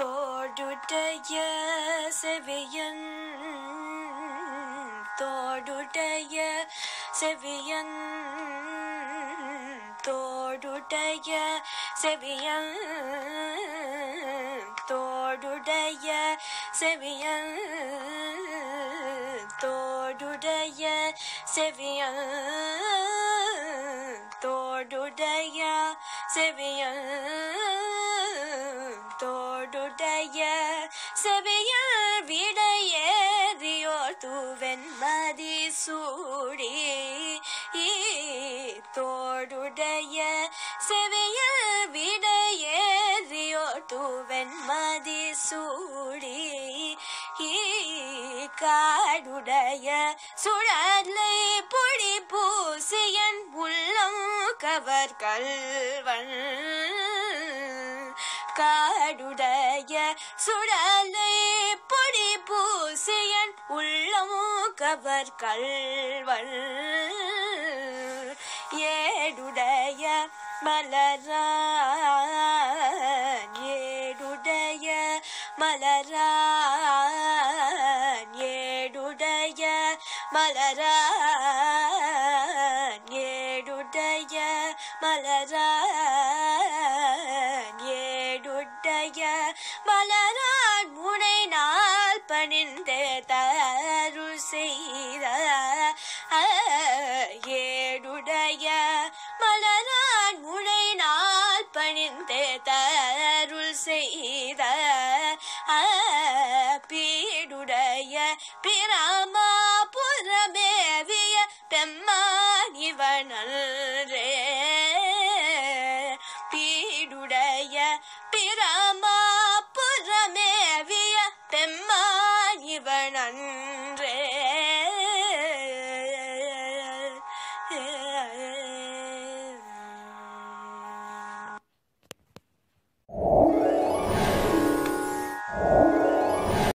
தோடுடைய செவியன் தோடுடைய செவியன் தோடுடைய செவியன் தோடுடைய செவியன் தோடுடைய செவியன் தோடுடைய செவியன் தோடுடைய செவியல் விடையேறியோ தூவன் மதி சூடி தோடுடைய செவியல் விடையேறியோ தூவன் மதி சூடி காடுடைய சுழலை பொடி பூசியன் உள்ளம் கவர் கல்வன் காடுடைய சுழலை பொடி பூசியன் உள்ளம் கவர் கல்வன் ஏடுடைய மலரான் ஏடுடைய மலரான் ஏடுடைய மலரான் ஏடுடைய மலரான் ஏடுடைய மலரான் முனை நாள் பணிந்தே தருள் செய்த ஏடுடைய மலரான் முனை நாள் பணிந்தே தருள் செய்த பீடுடைய பிரமா புறமேவிய பெம்மான் இவனல்